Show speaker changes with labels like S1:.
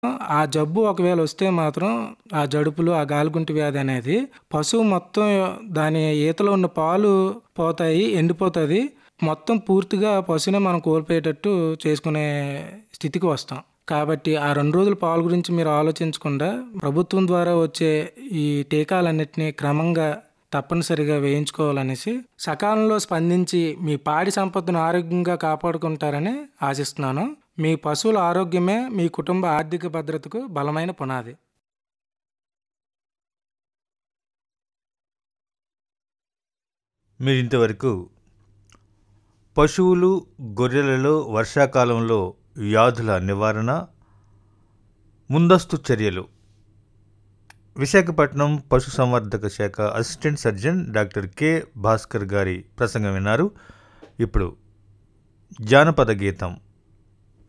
S1: ఆ జబ్బు ఒకవేళ వస్తే మాత్రం ఆ జడుపులు, ఆ గాలికుంటు వ్యాధి అనేది పశువు మొత్తం దాని ఈతలో ఉన్న పాలు పోతాయి, ఎండిపోతది. మొత్తం పూర్తిగా పశువునే మనం కోల్పోయేటట్టు చేసుకునే స్థితికి వస్తాం. కాబట్టి ఆ 2 రోజుల పాలు గురించి మీరు ఆలోచించకుండా ప్రభుత్వం ద్వారా వచ్చే ఈ టీకాలన్నిటిని క్రమంగా తప్పనిసరిగా వేయించుకోవాలనేసి సకాలంలో స్పందించి మీ పాడి సంపదను ఆరోగ్యంగా కాపాడుకుంటారని ఆశిస్తున్నాను. మీ పశువుల ఆరోగ్యమే మీ కుటుంబ ఆర్థిక భద్రతకు బలమైన పునాది.
S2: మీరింతవరకు పశువులు, గొర్రెలలో వర్షాకాలంలో వ్యాధుల నివారణ, ముందస్తు చర్యలు విశాఖపట్నం పశుసంవర్ధక శాఖ assistant surgeon doctor K. Bhaskar గారి ప్రసంగం విన్నారు. ఇప్పుడు జానపద గీతం